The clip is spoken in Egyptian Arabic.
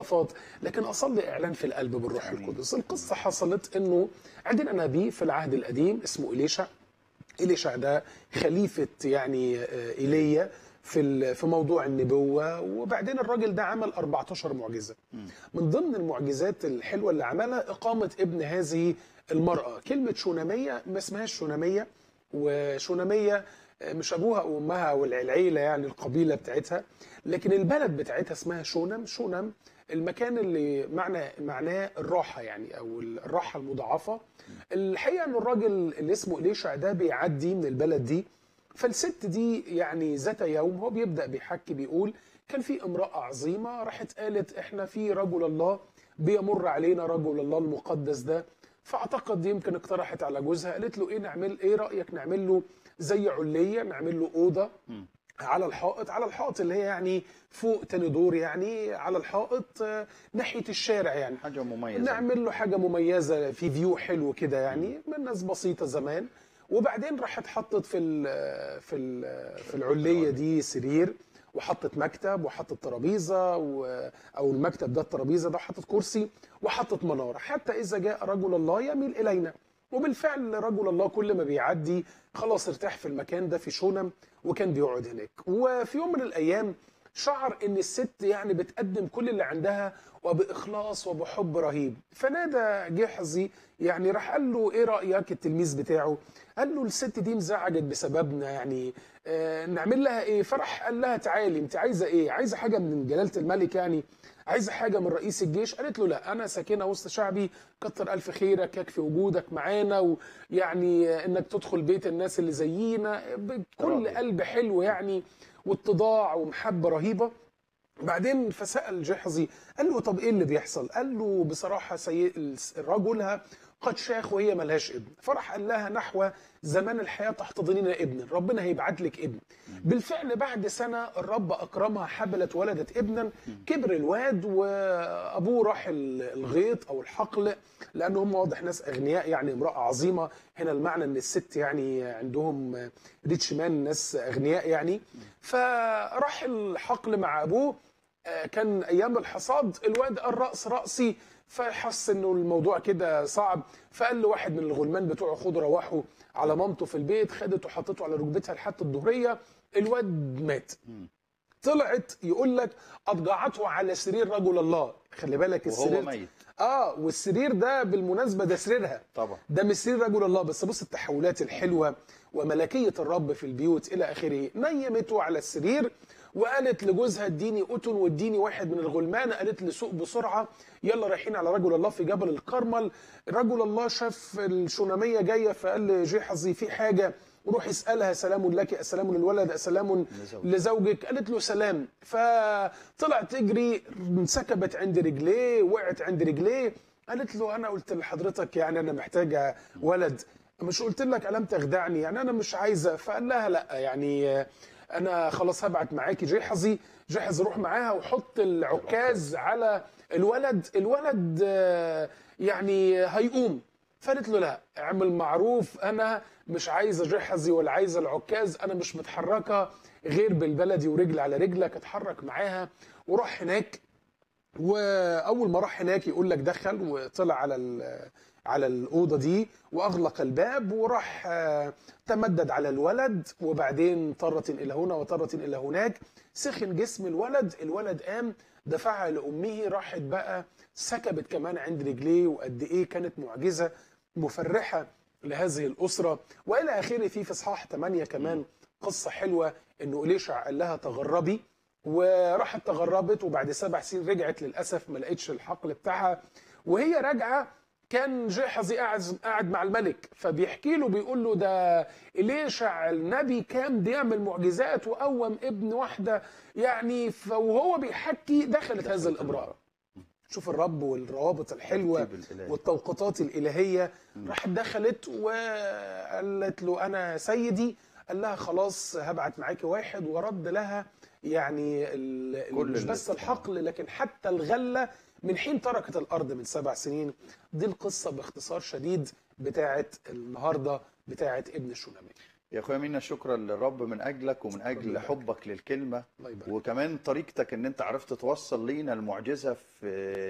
صفات لكن اصلي اعلان في القلب بالروح القدس القصه حصلت انه عندنا نبي في العهد القديم اسمه اليشع اليشع ده خليفه يعني آه، ايليا في ال- في موضوع النبوه وبعدين الراجل ده عمل 14 معجزه من ضمن المعجزات الحلوه اللي عملها اقامه ابن هذه المراه كلمه شوناميه ما اسمهاش شوناميه وشوناميه آه، مش ابوها وامها والعيله يعني القبيله بتاعتها لكن البلد بتاعتها اسمها شونم شونم المكان اللي معنى معناه الراحه يعني او الراحه المضاعفه الحقيقه ان الراجل اللي اسمه اليشع ده بيعدي من البلد دي فالست دي يعني ذات يوم هو بيبدا بيحكي بيقول كان في امراه عظيمه راحت قالت احنا في رجل الله بيمر علينا رجل الله المقدس ده فاعتقد دي يمكن اقترحت على جوزها قالت له ايه نعمل ايه رايك نعمل له زي عليه نعمل له اوضه على الحائط على الحائط اللي هي يعني فوق تاني دور يعني على الحائط آه، ناحيه الشارع يعني حاجه مميزه نعمل له حاجه مميزه في فيو حلو كده يعني من ناس بسيطه زمان وبعدين راحت حطت في ال في ال في العليه دي سرير وحطت مكتب وحطت ترابيزه و- او المكتب ده الترابيزه ده حطت كرسي وحطت مناره حتى اذا جاء رجل الله يميل الينا وبالفعل رجل الله كل ما بيعدي خلاص ارتاح في المكان ده في شونم وكان بيقعد هناك وفي يوم من الايام شعر ان الست يعني بتقدم كل اللي عندها وباخلاص وبحب رهيب فنادى جحظي يعني راح قال له ايه رايك التلميذ بتاعه قال له الست دي انزعجت بسببنا يعني آه نعمل لها ايه فرح قال لها تعالي انت عايزه ايه عايزه حاجه من جلاله الملك يعني عايزه حاجه من رئيس الجيش قالت له لا انا ساكنه وسط شعبي كتر الف خيرك يكفي وجودك معانا ويعني آه، انك تدخل بيت الناس اللي زينا بكل راضي. قلب حلو يعني واتضاع ومحبه رهيبه بعدين فسأل جحظي قال له طب ايه اللي بيحصل؟ قال له بصراحة سي... رجلها قد شاخ وهي ملهاش ابن فراح قال لها نحو زمان الحياة تحتضنين ابنا ربنا هيبعت لك ابن بالفعل بعد سنة الرب أكرمها حبلت ولدت ابنا كبر الواد وأبوه راح ال- الغيط أو الحقل لأن هم واضح ناس أغنياء يعني امرأة عظيمة هنا المعنى أن الست يعني عندهم ريتش مان ناس أغنياء يعني فراح الحقل مع أبوه آه، كان ايام الحصاد الواد قال راس راسي فحس انه الموضوع كده صعب فقال له واحد من الغلمان بتوعه خدوا روحوا على مامته في البيت خدته وحطته على ركبتها لحد الظهريه الواد مات طلعت يقول لك اضجعته على سرير رجل الله خلي بالك وهو السرير ميت. اه والسرير ده بالمناسبه ده سريرها طبعا. ده مش سرير رجل الله بس بص التحولات الحلوه وملكيه الرب في البيوت الى اخره نيمته على السرير وقالت لجوزها اديني قطن واديني واحد من الغلمان قالت لي سوق بسرعه يلا رايحين على رجل الله في جبل الكرمل رجل الله شاف الشوناميه جايه فقال لجحظي في حاجه روح اسالها سلام لك اسلام للولد اسلام لزوجك. لزوجك قالت له سلام فطلعت تجري انسكبت عند رجليه وقعت عند رجليه قالت له انا قلت لحضرتك يعني انا محتاجه ولد مش قلت لك الم تخدعني يعني انا مش عايزه فقال لها لا يعني انا خلاص هبعت معاكي جحظي جحظ روح معاها وحط العكاز على الولد الولد آه، يعني هيقوم فقالت له لا اعمل معروف انا مش عايزه جحظي ولا عايزه العكاز انا مش متحركه غير بالبلدي ورجل على رجلك اتحرك معاها وراح هناك واول ما راح هناك يقول لك دخل وطلع على ال- على الاوضه دي واغلق الباب وراح آه، تمدد على الولد وبعدين طرة الى هنا وطرة الى هناك سخن جسم الولد الولد قام دفعها لامه راحت بقى سكبت كمان عند رجليه وقد ايه كانت معجزه مفرحه لهذه الاسره والى اخره في في اصحاح 8 كمان قصه حلوه انه اليشع قال لها تغربي وراحت تغربت وبعد سبع سنين رجعت للاسف ما لقيتش الحقل بتاعها وهي راجعه كان جحظي قاعد قاعد مع الملك فبيحكي له بيقول له ده إليشع النبي كان بيعمل معجزات وقوم ابن واحده يعني ف- وهو بيحكي دخلت هذه الامراه شوف الرب والروابط الحلوه الترتيب الإلهي. والتوقيتات الالهيه راحت دخلت وقالت له انا سيدي قال لها خلاص هبعت معاكي واحد ورد لها يعني ال- كل مش اللي بس استطاع. الحقل لكن حتى الغله من حين تركت الارض من سبع سنين دي القصه باختصار شديد بتاعت النهارده بتاعت ابن الشونامي يا اخويا مينا شكرا للرب من اجلك ومن اجل لله. حبك للكلمه الله يبارك وكمان طريقتك ان انت عرفت توصل لينا المعجزه في